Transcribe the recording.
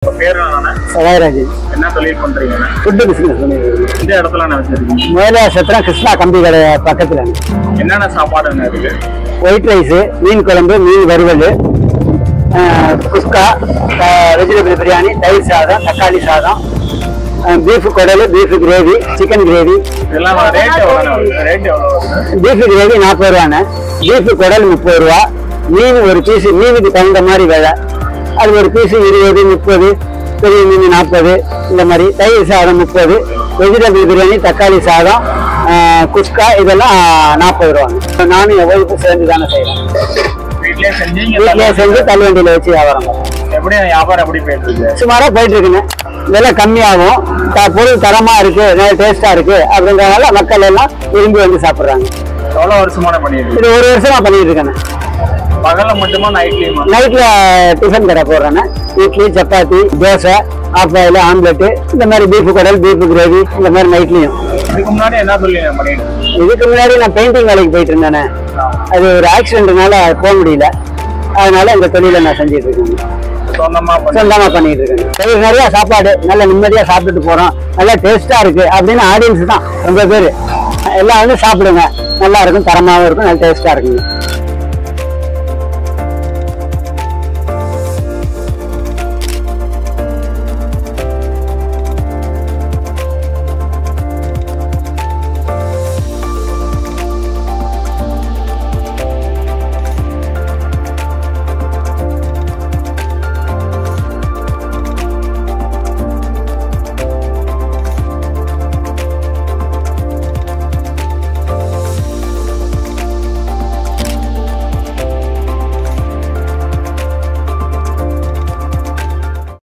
உங்க பேர் என்னண்ணா சகாயராஜ் என்ன தொழில் பண்றீங்கண்ணா ஃபுட்டு பிஸ்னஸ் பண்ணிடுறேன் எந்த இடத்துல நான் வச்சிருக்கீங்க முதல்ல சத்திரம் கிருஷ்ணா கம்பி கடை பக்கத்தில் என்னென்ன சாப்பாடுங்க இருக்கு ஒயிட் ரைஸு மீன் குழம்பு மீன் வறுவல் ஆஹ், குஸ்கா வெஜிடபிள் பிரியாணி தயிர் சாதம் தக்காளி சாதம் பீஃப் குடல் பீஃப் கிரேவி சிக்கன் கிரேவி இதெல்லாம் ரேட் எவ்வளோ ரேட் எவ்வளோ வருது பீஃப் கிரேவி நாற்பது ரூபாண்ணே பீஃப் குடல் முப்பது ரூபா மீன் ஒரு பீஸ் மீனுக்கு தகுந்த மாதிரி விலை அது ஒரு பீஸ் இருபது முப்பது பெரிய மீன் நாற்பது இந்த மாதிரி தயிர் சாதம் முப்பது வெஜிடபிள் பிரியாணி தக்காளி சாதம் ஆஹ், குஸ்கா இதெல்லாம் நாற்பது ரூபாங்க நானும் என் ஒய்ஃபு சேர்ந்து தானே செய்கிறேன் வீட்லயே செஞ்சீங்க வீட்டிலேயே செஞ்சு தள்ளுவண்டியில் வச்சு வியாபாரம் பண்ணுறோம் எப்படி வியாபாரம் எப்படி போயிட்டு இருக்கு சுமாராக போயிட்டு இருக்குங்க விலை கம்மியாகும் த- பொருள் தரமா இருக்கு நல்ல டேஸ்டா இருக்கு அப்படிங்கறதுனால மக்கள் எல்லாம் விரும்பி வந்து சாப்பிடுறாங்க எவ்வளோ வருஷமான பண்ணிட்டு இது ஒரு வருஷமா பண்ணிட்டு இருக்கேன் பகல்ல மட்டுமா நைட்லயுமா நைட்ல டிஃபன் கடை போடுறேன் idli chapati dosa half boil omelette இந்த மாதிரி பீஃப் குடல் பீஃப் கிரேவி இந்த மாதிரி நைட்லயும் இதுக்கு முன்னாடி என்ன தொழில் பண்ணிட்டு இதுக்கு முன்னாடி நான் பெயிண்டிங் வேலைக்கு போயிட்டு இருந்தேனே அது ஒரு ஆக்சிடென்ட்னால போக முடியல அதனால இந்த தொழிலை நான் செஞ்சுட்டு இருக்கேன் சொந்தமா பண்ணி சொந்தமா பண்ணிட்டு இருக்கேன் சரி, நிறைய சாப்பாடு நல்ல நிம்மதியா சாப்பிட்டுட்டு போறோம் நல்லா டேஸ்டா இருக்கு அப்படின்னு ஆடியன்ஸ் தான் ரொம்ப பேர் எல்லாம் வந்து சாப்பிடுங்க நல்லா இருக்கும் தரமாவும் இருக்கும் நல்ல டேஸ்டா இருக்குங்க